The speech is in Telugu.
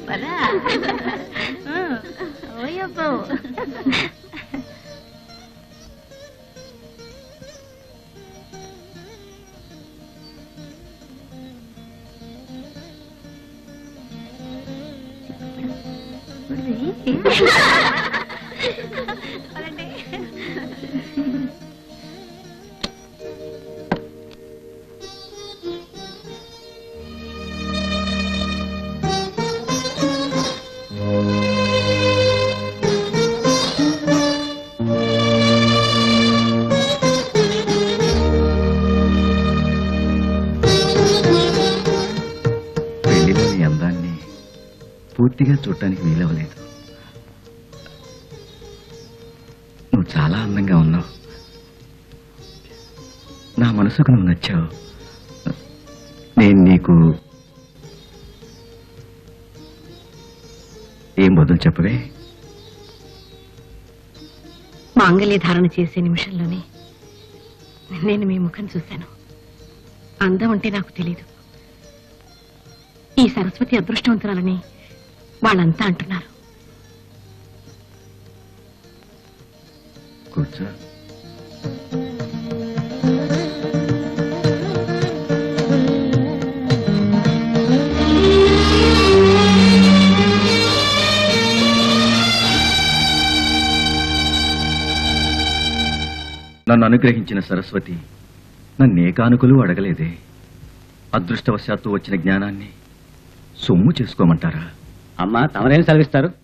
పరా ఓయబ్బో పెళ్లిలోని అందాన్ని పూర్తిగా చూడటానికి వీలవలేదు నువ్వు చాలా అందంగా ఉన్నావు నా మనసుకు నువ్వు నచ్చావు నేను నీకు ఏం బదులు చెప్పవే మాంగళ్య ధారణ చేసే నిమిషంలోనే నేను మీ ముఖం చూశాను అందం అంటే నాకు తెలీదు ఈ సరస్వతి అదృష్టవంతురాలని వాళ్ళంతా అంటున్నారు కూర్చో నన్ను అనుగ్రహించిన సరస్వతి నన్నే కానుకలు అడగలేదే అదృష్టవశాత్తు వచ్చిన జ్ఞానాన్ని సొమ్ము చేసుకోమంటారా అమ్మా తమరేం సెలవిస్తారు